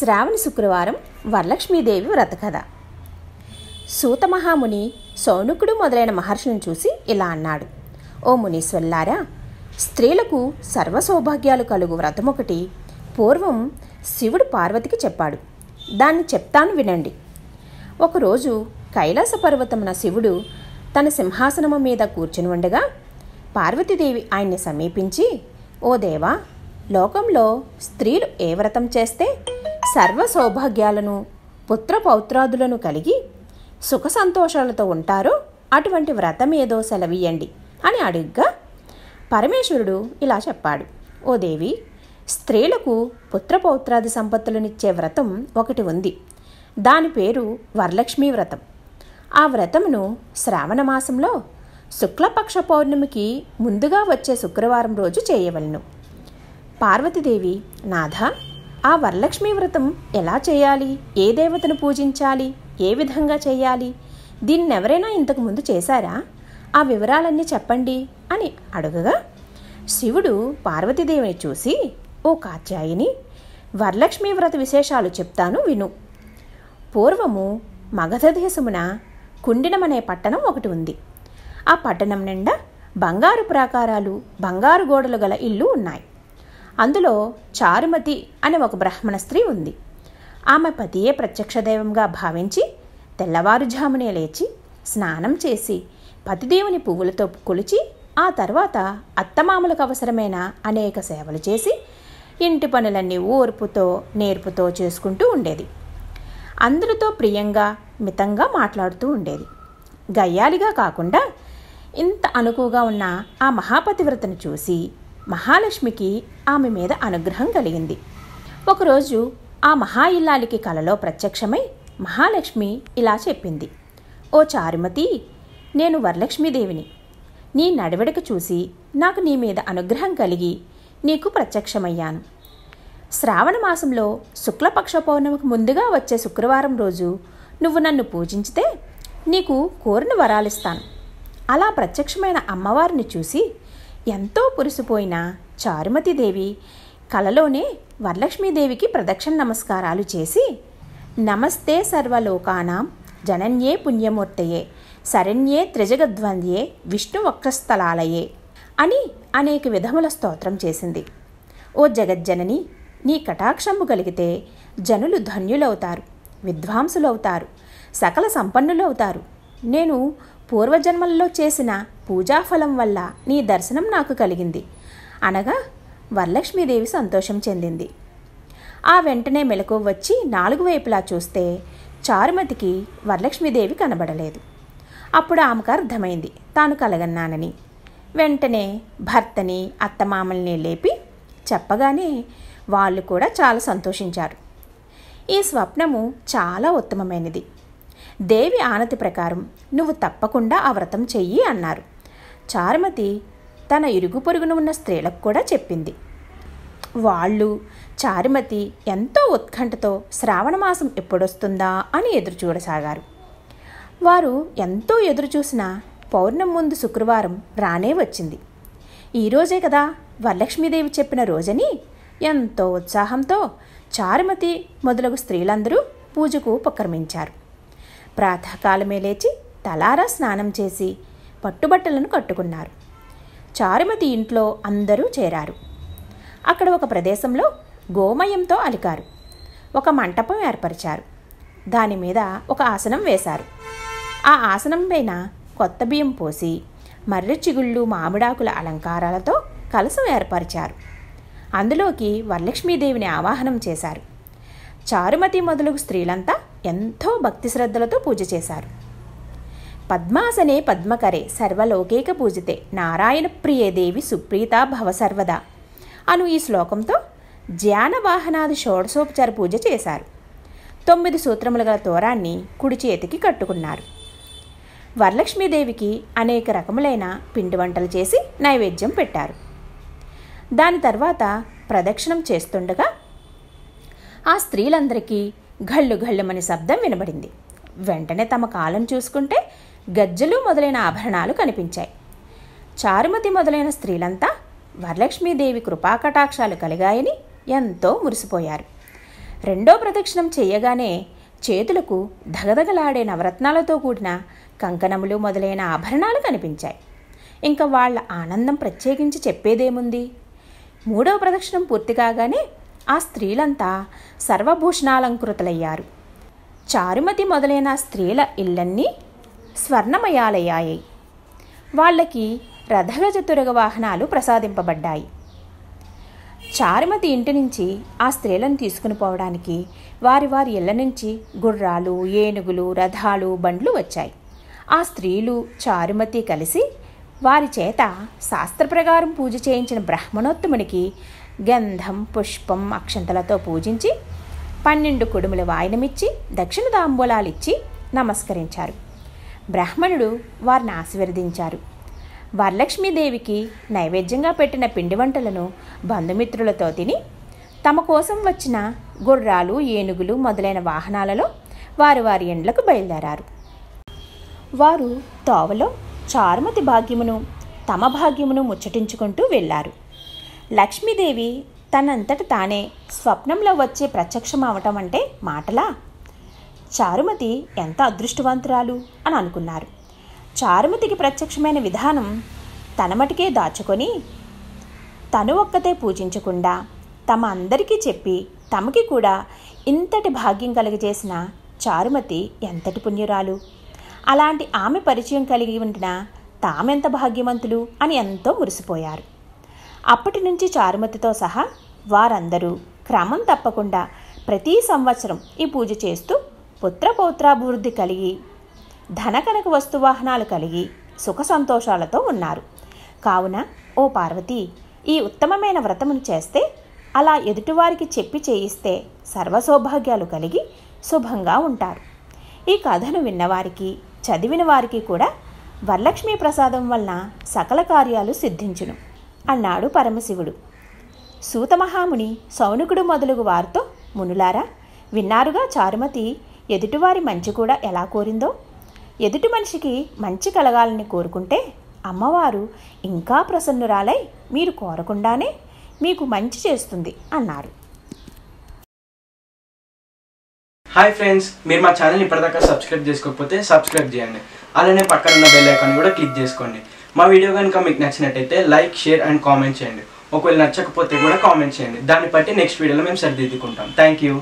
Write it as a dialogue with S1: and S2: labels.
S1: శ్రావణ శుక్రవారం వరలక్ష్మీదేవి వ్రతకథ సూతమహాముని సౌనకుడు మొదలైన మహర్షులను చూసి ఇలా అన్నాడు ఓ మునీశ్వల్లారా స్త్రీలకు సర్వ సౌభాగ్యాలు కలుగు వ్రతమొకటి పూర్వం శివుడు పార్వతికి చెప్పాడు దాన్ని చెప్తాను వినండి ఒకరోజు కైలాస పర్వతమున శివుడు తన సింహాసనము మీద కూర్చుని ఉండగా పార్వతీదేవి ఆయన్ని సమీపించి ఓ దేవా లోకంలో స్త్రీలు ఏ వ్రతం చేస్తే సర్వ సౌభాగ్యాలను పుత్ర పౌత్రాదులను కలిగి సుఖ సంతోషాలతో ఉంటారో అటువంటి వ్రతం ఏదో సెలవియండి అని అడుగ్గా పరమేశ్వరుడు ఇలా చెప్పాడు ఓ దేవి స్త్రీలకు పుత్రపౌత్రాది సంపత్తులనిచ్చే వ్రతం ఒకటి ఉంది దాని పేరు వరలక్ష్మీ వ్రతం ఆ వ్రతమును శ్రావణ మాసంలో శుక్లపక్ష పౌర్ణమికి ముందుగా వచ్చే శుక్రవారం రోజు చేయవలను పార్వతీదేవి నాథ ఆ వరలక్ష్మీ వ్రతం ఎలా చేయాలి ఏ దేవతను పూజించాలి ఏ విధంగా చేయాలి దీన్ని ఎవరైనా ఇంతకు ముందు చేశారా ఆ వివరాలన్నీ చెప్పండి అని అడుగగా శివుడు పార్వతీదేవిని చూసి ఓ కాత్యాయిని వరలక్ష్మీ వ్రత విశేషాలు చెప్తాను విను పూర్వము మగధ దేశమున కుండినమనే పట్టణం ఒకటి ఉంది ఆ పట్టణం నిండా బంగారు ప్రాకారాలు బంగారు గోడలు గల ఇల్లు ఉన్నాయి అందులో చారుమతి అనే ఒక బ్రాహ్మణ స్త్రీ ఉంది ఆమె పతియే ప్రత్యక్ష దైవంగా భావించి తెల్లవారుజామునే లేచి స్నానం చేసి పతిదేవుని పువ్వులతో కొలిచి ఆ తర్వాత అత్తమామలకు అవసరమైన అనేక సేవలు చేసి ఇంటి పనులన్నీ ఓర్పుతో నేర్పుతో చేసుకుంటూ ఉండేది అందరితో ప్రియంగా మితంగా మాట్లాడుతూ ఉండేది గయ్యాలిగా కాకుండా ఇంత అనుకువగా ఉన్న ఆ మహాపతివ్రతను చూసి మహాలక్ష్మికి ఆమె మీద అనుగ్రహం కలిగింది ఒకరోజు ఆ మహా ఇల్లాలికి కలలో ప్రత్యక్షమై మహాలక్ష్మి ఇలా చెప్పింది ఓ చారుమతి నేను వరలక్ష్మీదేవిని నీ నడవడిక చూసి నాకు నీ మీద అనుగ్రహం కలిగి నీకు ప్రత్యక్షమయ్యాను శ్రావణ మాసంలో శుక్లపక్ష పౌర్ణమికి ముందుగా వచ్చే శుక్రవారం రోజు నువ్వు నన్ను పూజించితే నీకు కోరిన వరాలిస్తాను అలా ప్రత్యక్షమైన అమ్మవారిని చూసి ఎంతో పురుసుపోయిన చారుమతిదేవి కలలోనే వరలక్ష్మీదేవికి ప్రదక్షిణ నమస్కారాలు చేసి నమస్తే సర్వలోకానాం జనన్యే పుణ్యమూర్తయే శరణ్యే త్రిజగద్వంద్యే విష్ణు వక్షస్థలాలయే అని అనేక విధముల స్తోత్రం చేసింది ఓ జగజ్జనని నీ కటాక్షము కలిగితే జనులు ధన్యులవుతారు విద్వాంసులవుతారు సకల సంపన్నులవుతారు నేను పూర్వజన్మల్లో చేసిన పూజాఫలం వల్ల నీ దర్శనం నాకు కలిగింది అనగా వరలక్ష్మీదేవి సంతోషం చెందింది ఆ వెంటనే మెలకు వచ్చి నాలుగు వైపులా చూస్తే చారుమతికి వరలక్ష్మీదేవి కనబడలేదు అప్పుడు ఆమెకు అర్థమైంది తాను కలగన్నానని వెంటనే భర్తని అత్తమామల్ని లేపి చెప్పగానే వాళ్ళు కూడా చాలా సంతోషించారు ఈ స్వప్నము చాలా ఉత్తమమైనది దేవి ఆనతి ప్రకారం నువ్వు తప్పకుండా ఆ వ్రతం చెయ్యి అన్నారు చారుమతి తన ఇరుగు పొరుగున ఉన్న స్త్రీలకు కూడా చెప్పింది వాళ్ళు చారుమతి ఎంతో ఉత్కంఠతో శ్రావణమాసం ఎప్పుడొస్తుందా అని ఎదురు చూడసాగారు వారు ఎంతో ఎదురు చూసిన పౌర్ణం ముందు శుక్రవారం రానే వచ్చింది ఈరోజే కదా వరలక్ష్మీదేవి చెప్పిన రోజని ఎంతో ఉత్సాహంతో చారుమతి మొదలగు స్త్రీలందరూ పూజకు ఉపక్రమించారు ప్రాతకాలమే లేచి తలారా స్నానం చేసి పట్టుబట్టలను కట్టుకున్నారు చారుమతి ఇంట్లో అందరూ చేరారు అక్కడ ఒక ప్రదేశంలో గోమయంతో అలికారు ఒక మంటపం ఏర్పరిచారు దాని మీద ఒక ఆసనం వేశారు ఆ ఆసనం పైన కొత్త బియ్యం పోసి మర్రి చిగుళ్ళు మామిడాకుల అలంకారాలతో కలసం ఏర్పరిచారు అందులోకి వరలక్ష్మీదేవిని ఆవాహనం చేశారు చారుమతి మొదలగు స్త్రీలంతా ఎంతో భక్తి శ్రద్ధలతో పూజ చేశారు పద్మాసనే పద్మకరే సర్వలోకేక పూజితే నారాయణ ప్రియే దేవి సుప్రీత భవ సర్వదా అను ఈ శ్లోకంతో ధ్యాన వాహనాది షోడశోపచార పూజ చేశారు తొమ్మిది సూత్రముల గల తోరాన్ని కుడి చేతికి కట్టుకున్నారు వరలక్ష్మీదేవికి అనేక రకములైన పిండి వంటలు చేసి నైవేద్యం పెట్టారు దాని తర్వాత ప్రదక్షిణం చేస్తుండగా ఆ స్త్రీలందరికీ ఘళ్ళు ఘళ్ళుమని శబ్దం వినబడింది వెంటనే తమ కాలం చూసుకుంటే గజ్జలు మొదలైన ఆభరణాలు కనిపించాయి చారుమతి మొదలైన స్త్రీలంతా వరలక్ష్మీదేవి కృపాకటాక్షాలు కలిగాయని ఎంతో మురిసిపోయారు రెండో ప్రదక్షిణం చేయగానే చేతులకు ధగధగలాడే నవరత్నాలతో కూడిన కంకణములు మొదలైన ఆభరణాలు కనిపించాయి ఇంకా వాళ్ళ ఆనందం ప్రత్యేకించి చెప్పేదేముంది మూడవ ప్రదక్షిణం పూర్తి కాగానే ఆ స్త్రీలంతా సర్వభూషణాలంకృతులయ్యారు చారుమతి మొదలైన స్త్రీల ఇళ్ళన్నీ స్వర్ణమయాలయ్యాయి వాళ్ళకి రథగజ తురగ వాహనాలు ప్రసాదింపబడ్డాయి చారుమతి ఇంటి నుంచి ఆ స్త్రీలను తీసుకుని పోవడానికి వారి వారి ఇళ్ల నుంచి గుర్రాలు ఏనుగులు రథాలు బండ్లు వచ్చాయి ఆ స్త్రీలు చారుమతి కలిసి వారి చేత శాస్త్ర ప్రకారం పూజ చేయించిన బ్రాహ్మణోత్తమునికి గంధం పుష్పం అక్షంతలతో పూజించి పన్నెండు కుడుముల వాయనమిచ్చి దక్షిణ తాంబూలాలిచ్చి నమస్కరించారు బ్రాహ్మణుడు వారిని ఆశీర్వదించారు వరలక్ష్మీదేవికి నైవేద్యంగా పెట్టిన పిండి వంటలను బంధుమిత్రులతో తిని తమ కోసం వచ్చిన గుర్రాలు ఏనుగులు మొదలైన వాహనాలలో వారి వారి ఎండ్లకు బయలుదేరారు వారు తోవలో చారుమతి భాగ్యమును తమ భాగ్యమును ముచ్చటించుకుంటూ వెళ్ళారు లక్ష్మీదేవి తనంతట తానే స్వప్నంలో వచ్చే ప్రత్యక్షం అవటం అంటే మాటలా చారుమతి ఎంత అదృష్టవంతురాలు అని అనుకున్నారు చారుమతికి ప్రత్యక్షమైన విధానం తన మటుకే దాచుకొని తను ఒక్కతే పూజించకుండా తమ అందరికీ చెప్పి తమకి కూడా ఇంతటి భాగ్యం కలుగజేసిన చారుమతి ఎంతటి పుణ్యురాలు అలాంటి ఆమె పరిచయం కలిగి ఉండిన తామెంత భాగ్యవంతులు అని ఎంతో మురిసిపోయారు అప్పటి నుంచి చారుమతితో సహా వారందరూ క్రమం తప్పకుండా ప్రతి సంవత్సరం ఈ పూజ చేస్తూ పుత్ర పౌత్రాభివృద్ధి కలిగి ధనకనక వస్తువాహనాలు కలిగి సుఖ సంతోషాలతో ఉన్నారు కావున ఓ పార్వతి ఈ ఉత్తమమైన వ్రతమును చేస్తే అలా ఎదుటివారికి చెప్పి చేయిస్తే సర్వసౌభాగ్యాలు కలిగి శుభంగా ఉంటారు ఈ కథను విన్నవారికి చదివిన వారికి కూడా వరలక్ష్మీ ప్రసాదం వలన సకల కార్యాలు సిద్ధించును అన్నాడు పరమశివుడు సూతమహాముని సౌనకుడు మొదలుగు వారితో మునులారా విన్నారుగా చారుమతి ఎదుటివారి మంచి కూడా ఎలా కోరిందో ఎదుటి మనిషికి మంచి కలగాలని కోరుకుంటే అమ్మవారు ఇంకా ప్రసన్నురాలై మీరు కోరకుండానే మీకు మంచి చేస్తుంది అన్నారు
S2: హాయ్ ఫ్రెండ్స్ మీరు మా ఛానల్ ఇప్పటిదాకా సబ్స్క్రైబ్ చేసుకోకపోతే సబ్స్క్రైబ్ చేయండి అలానే పక్కన ఉన్న బెల్ ఐకాన్ కూడా క్లిక్ చేసుకోండి మా వీడియో కనుక మీకు నచ్చినట్టయితే లైక్ షేర్ అండ్ కామెంట్ చేయండి ఒకవేళ నచ్చకపోతే కూడా కామెంట్ చేయండి దాన్ని బట్టి నెక్స్ట్ వీడియోలో మేము సరిదిద్దుకుంటాం థ్యాంక్ యూ